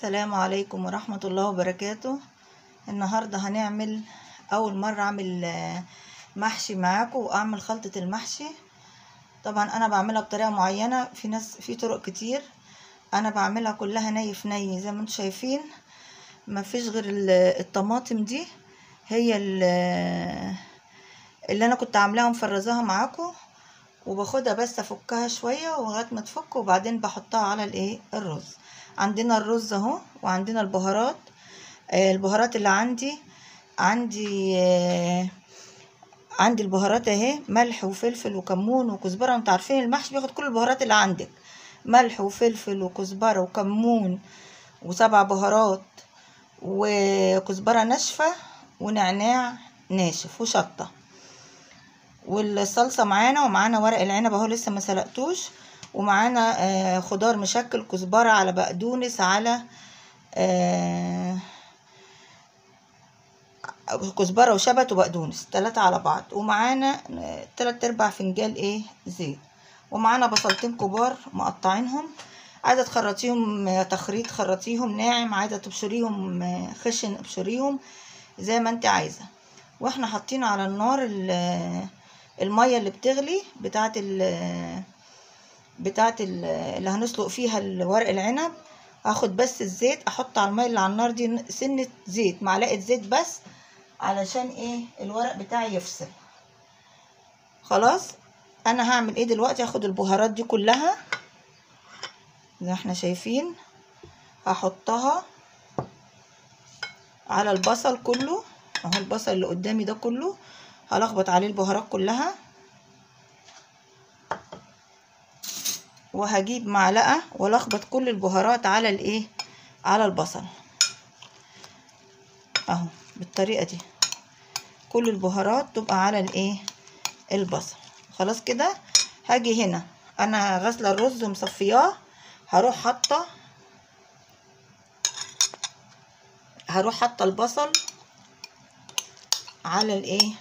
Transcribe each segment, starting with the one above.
السلام عليكم ورحمة الله وبركاته النهاردة هنعمل أول مرة أعمل آه، محشي معاكم وأعمل خلطة المحشي طبعا أنا بعملها بطريقة معينة في ناس في طرق كتير أنا بعملها كلها ني في ني زي ما انتم شايفين مفيش غير ال- الطماطم دي هي ال- اللي أنا كنت عاملاها ومفرزاها معاكم وباخدها بس افكها شويه لغايه ما تفك وبعدين بحطها على الايه الرز عندنا الرز اهو وعندنا البهارات آه، البهارات اللي عندي عندي آه، عندي البهارات اهي ملح وفلفل وكمون وكزبره انتوا عارفين المحشي بياخد كل البهارات اللي عندك ملح وفلفل وكزبره وكمون وسبع بهارات وكزبره ناشفه ونعناع ناشف وشطه والصلصه معانا ومعانا ورق العنب اهو لسه ما سلقتوش ومعانا آه، خضار مشكل كزبره على بقدونس على آه، كزبره وشبت وبقدونس ثلاثة على بعض ومعانا آه، تلات ارباع فنجان ايه زيت ومعانا بصلتين كبار مقطعينهم عايزه تخرطيهم آه، تخريط خرطيهم ناعم عايزه تبشريهم آه، خشن ابشريهم زي ما انت عايزه واحنا حاطين على النار ال- الميه اللي بتغلي بتاعه ال بتاعه ال- اللي هنسلق فيها الورق العنب هاخد بس الزيت احط على الميه اللي على النار دي سنه زيت معلقه زيت بس علشان ايه الورق بتاعي يفصل خلاص انا هعمل ايه دلوقتي هاخد البهارات دي كلها زي ما احنا شايفين هحطها على البصل كله اهو البصل اللي قدامي ده كله هلخبط عليه البهارات كلها وهجيب معلقة والخبط كل البهارات على الايه على البصل اهو بالطريقة دي كل البهارات تبقى على الايه البصل خلاص كده هاجي هنا انا غاسله الرز ومصفياه هروح حاطه هروح حاطه البصل على الايه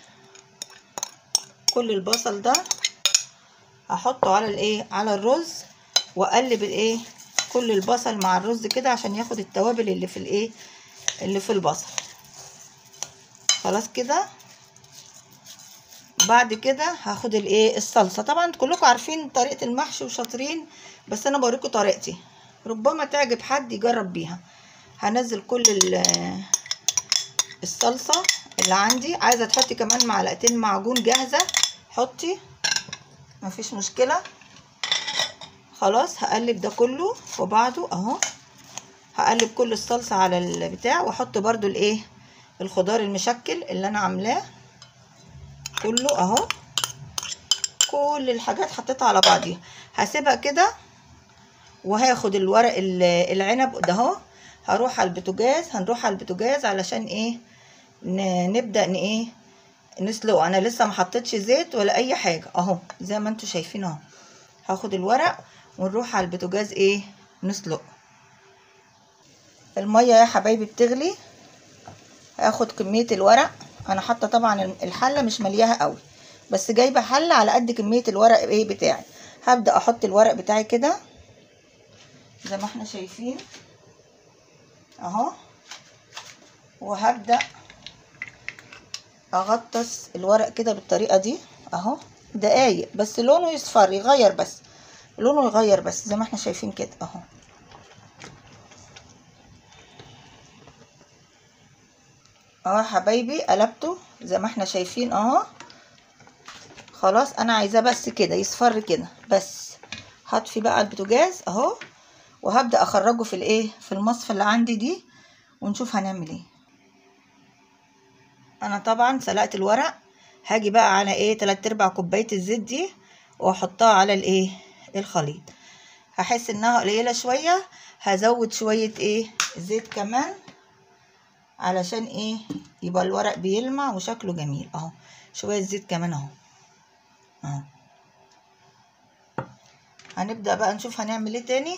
كل البصل ده هحطه على الايه على الرز واقلب الايه كل البصل مع الرز كده عشان ياخد التوابل اللي في الايه اللي في البصل خلاص كده بعد كده هاخد الايه الصلصه طبعا كلكم عارفين طريقه المحشي وشاطرين بس انا بوريكم طريقتي ربما تعجب حد يجرب بيها هنزل كل ال- الصلصه اللي عندي عايزه تحطي كمان معلقتين معجون جاهزه حطي مفيش مشكله خلاص هقلب ده كله في بعضه اهو هقلب كل الصلصه على البتاع واحط برضو الايه الخضار المشكل اللي انا عاملاه كله اهو كل الحاجات حطيتها على بعضيها هسيبها كده وهاخد الورق ال- العنب ده اهو هروح على البوتاجاز هنروح على البوتاجاز علشان ايه ن- نبدا ن ايه نسلقه انا لسه ما حطيتش زيت ولا اي حاجه اهو زي ما انتم شايفين اهو هاخد الورق ونروح على البوتاجاز ايه نسلقه الميه يا حبايبي بتغلي هاخد كميه الورق انا حاطه طبعا الحله مش ملياها قوي بس جايبه حله على قد كميه الورق ايه بتاعي هبدا احط الورق بتاعي كده زي ما احنا شايفين اهو وهبدا اغطس الورق كده بالطريقه دي اهو دقايق بس لونه يصفر يغير بس لونه يغير بس زي ما احنا شايفين كده اهو اهو يا حبايبي قلبته زي ما احنا شايفين اهو خلاص انا عايزاه بس كده يصفر كده بس هطفي بقى البوتاجاز اهو وهبدا اخرجه في الايه في المصفى اللي عندي دي ونشوف هنعمل ايه انا طبعا سلقت الورق هاجي بقى على ايه تلات ارباع كوبايه الزيت دي واحطها على الايه الخليط هحس انها قليله شويه هزود شويه ايه زيت كمان علشان ايه يبقى الورق بيلمع وشكله جميل اهو شويه زيت كمان اهو اهو هنبدا بقى نشوف هنعمل ايه تاني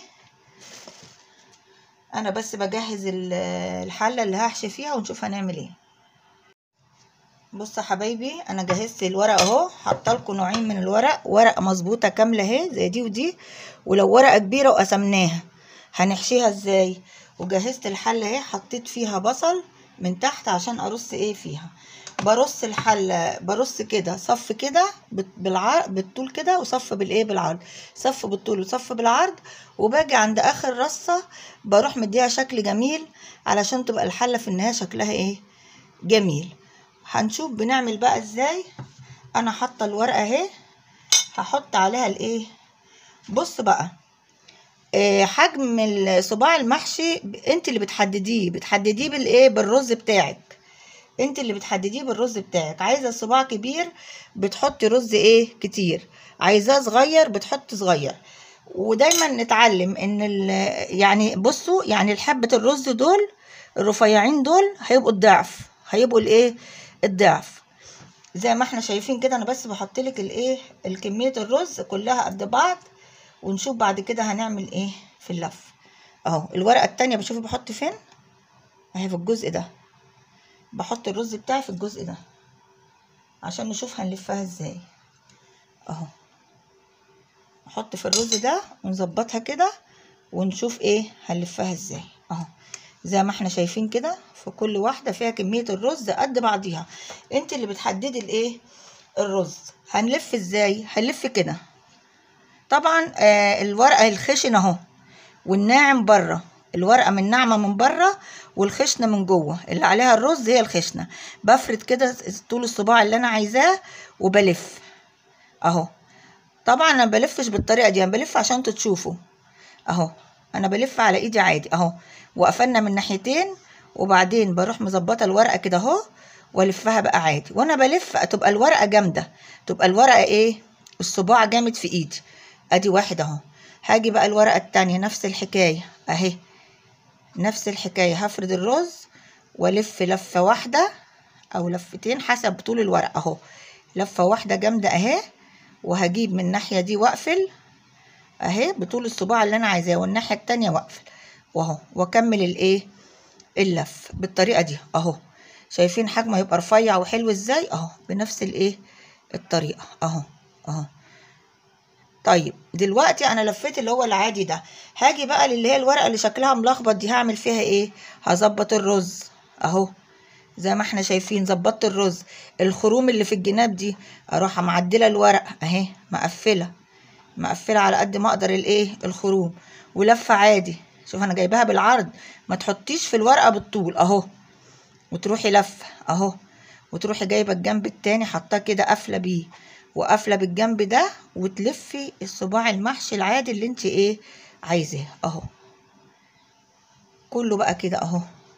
انا بس بجهز ال- الحله اللي هحشي فيها ونشوف هنعمل ايه بصوا يا حبايبي انا جهزت الورق اهو حاطه لكم نوعين من الورق ورقه مظبوطه كامله اهي زي دي ودي ولو ورقه كبيره وقسمناها هنحشيها ازاي وجهزت الحله اهي حطيت فيها بصل من تحت عشان ارص ايه فيها برص الحله برص كده صف كده بالعرض بالطول كده وصف بالايه بالعرض صف بالطول وصف بالعرض وباجي عند اخر رصه بروح مديها شكل جميل علشان تبقى الحله في النهايه شكلها ايه جميل هنشوف بنعمل بقى ازاي انا حاطه الورقه اهي هحط عليها الايه بص بقى إيه حجم الصباع المحشي انت اللي بتحدديه بتحدديه بالايه بالرز بتاعك انت اللي بتحدديه بالرز بتاعك عايزه الصباع كبير بتحطي رز ايه كتير عايزاه صغير بتحطي صغير ودايما نتعلم ان يعني بصوا يعني الحبه الرز دول الرفيعين دول هيبقوا الضعف هيبقوا الايه الضعف زي ما احنا شايفين كده انا بس بحط لك الايه الكميه الرز كلها قد بعض ونشوف بعد كده هنعمل ايه في اللف اهو الورقه التانية بشوفي بحط فين اهي في الجزء ده بحط الرز بتاعي في الجزء ده عشان نشوف هنلفها ازاي اهو نحط في الرز ده ونظبطها كده ونشوف ايه هنلفها ازاي اهو زي ما احنا شايفين كده في كل واحده فيها كميه الرز قد بعضيها انت اللي بتحددي الايه الرز هنلف ازاي هنلف كده طبعا آه الورقه الخشن اهو والناعم بره الورقه من ناعمه من بره والخشنه من جوه اللي عليها الرز هي الخشنه بفرد كده طول الصباع اللي انا عايزاه وبلف اهو طبعا انا بلفش بالطريقه دي انا بلف عشان تشوفوا اهو انا بلف على ايدي عادي اهو وقفلنا من ناحيتين وبعدين بروح مظبطه الورقه كده اهو والفها بقى عادي وانا بلف تبقى الورقه جامده تبقى الورقه ايه الصباع جامد في ايدي ادي واحد اهو هاجي بقى الورقه التانية نفس الحكايه اهي نفس الحكايه هفرد الرز والف لفه واحده او لفتين حسب طول الورقه اهو لفه واحده جامده اهي وهجيب من الناحيه دي واقفل اهي بطول الصباع اللي انا عايزاه والناحيه التانية واقفل واهو واكمل الايه اللف بالطريقه دي اهو شايفين حجمه هيبقى رفيع وحلو ازاي اهو بنفس الايه الطريقه اهو اهو طيب دلوقتي انا لفيت اللي هو العادي ده هاجي بقى للي هي الورقه اللي شكلها ملخبط دي هعمل فيها ايه هظبط الرز اهو زي ما احنا شايفين ظبطت الرز الخروم اللي في الجناب دي اروح معدله الورقه اهي مقفله مقفله على قد ما اقدر الايه الخروم ولفه عادي شوف انا جايباها بالعرض ما تحطيش في الورقه بالطول اهو وتروحي لفه اهو وتروحي جايبه الجنب التاني حطاه كده قافله بيه وقافله بالجنب ده وتلفي الصباع المحشي العادي اللي انت ايه عايزاه اهو كله بقى كده اهو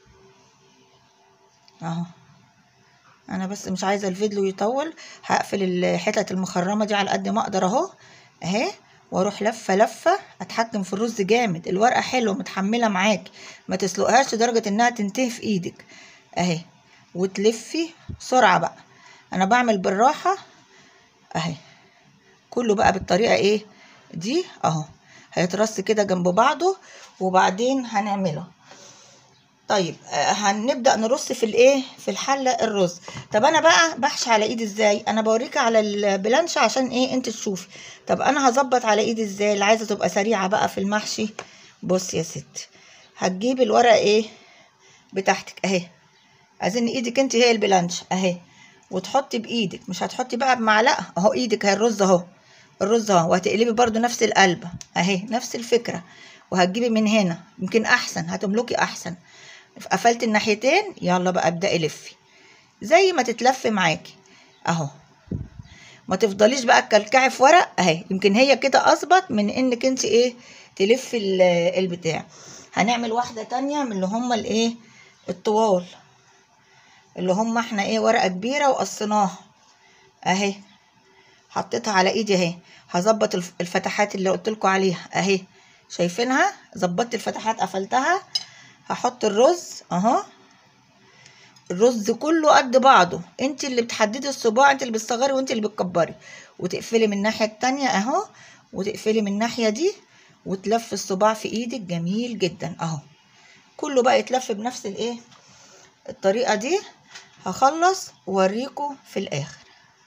اهو انا بس مش عايزه الفيديو يطول هقفل الحتت المخرمه دي على قد ما اقدر اهو اهي واروح لفه لفه اتحكم في الرز جامد الورقه حلوه متحمله معاك ما تسلقهاش لدرجه انها تنتهي في ايدك اهي وتلفي بسرعه بقى انا بعمل بالراحه اهي كله بقى بالطريقه ايه دي اهو هيترص كده جنب بعضه وبعدين هنعمله طيب هنبدا نرص في الايه في الحله الرز طب انا بقى بحشي على ايدي ازاي انا بوريك على البلانشه عشان ايه انت تشوفي طب انا هظبط على ايدي ازاي اللي عايزه تبقى سريعه بقى في المحشي بص يا ستي هتجيبي الورقه ايه بتاعتك اهي عايزين ايدك انت هي البلانشه اهي وتحطي بايدك مش هتحطي بقى بمعلقه اهو ايدك اهي الرز اهو الرز اهو وهتقلبي برده نفس القلبه اهي نفس الفكره وهتجيبي من هنا يمكن احسن هتملكي احسن قفلت الناحيتين يلا بقى ابدأي لفي زي ما تتلف معاكي اهو ما تفضليش بقى تكلكعي في ورق اهي يمكن هي كده اظبط من انك انت ايه تلفي البتاع هنعمل واحده تانية من اللي هم الايه الطوال اللي هم احنا ايه ورقه كبيره وقصيناها اهي حطيتها على ايدي اهي هظبط الفتحات اللي قلت لكم عليها اهي شايفينها ظبطت الفتحات قفلتها هحط الرز اهو الرز كله قد بعضه انت اللي بتحددي الصباع انت اللي بتصغري وانت اللي بتكبري وتقفلي من الناحيه التانية اهو وتقفلي من الناحيه دي وتلف الصباع في ايدك جميل جدا اهو كله بقى يتلف بنفس الايه الطريقه دي هخلص واوريكم في الاخر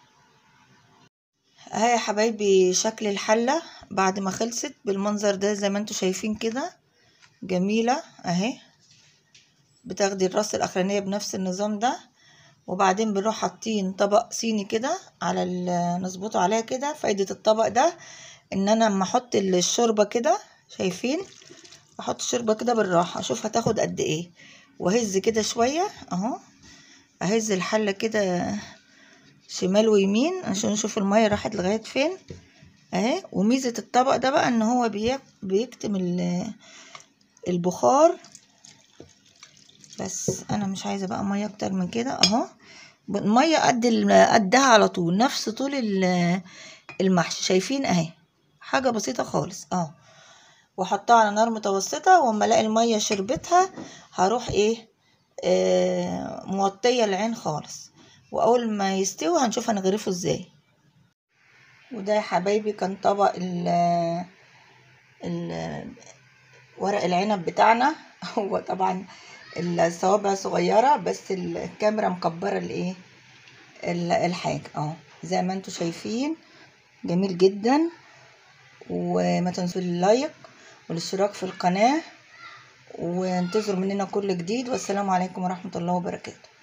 اهي يا حبايبي شكل الحله بعد ما خلصت بالمنظر ده زي ما انتوا شايفين كده جميلة اهي بتاخدي الراس الاخرانية بنفس النظام ده وبعدين بنروح حاطين طبق صيني كده على ال- نظبطه عليها كده فايدة الطبق ده ان انا اما احط الشوربة كده شايفين احط الشوربة كده بالراحة اشوف هتاخد قد ايه واهز كده شوية اهو اهز الحلة كده شمال ويمين عشان نشوف المية راحت لغاية فين اهي وميزة الطبق ده بقى ان هو بي- بيكتم ال- البخار بس انا مش عايزة بقى مية اكتر من كده اهو المية قد ال- قدها على طول نفس طول ال- المحشي شايفين اهي حاجة بسيطة خالص اه واحطها على نار متوسطة واما الاقي المية شربتها هروح ايه آه موطية العين خالص واول ما يستوي هنشوف هنغرفه ازاي وده يا حبايبي كان طبق ال ال ورق العنب بتاعنا هو طبعا الصوابع صغيرة بس الكاميرا مكبرة الايه ال- الحاجة اهو زي ما انتوا شايفين جميل جدا وما تنسوا اللايك والاشتراك في القناة وانتظروا مننا كل جديد والسلام عليكم ورحمة الله وبركاته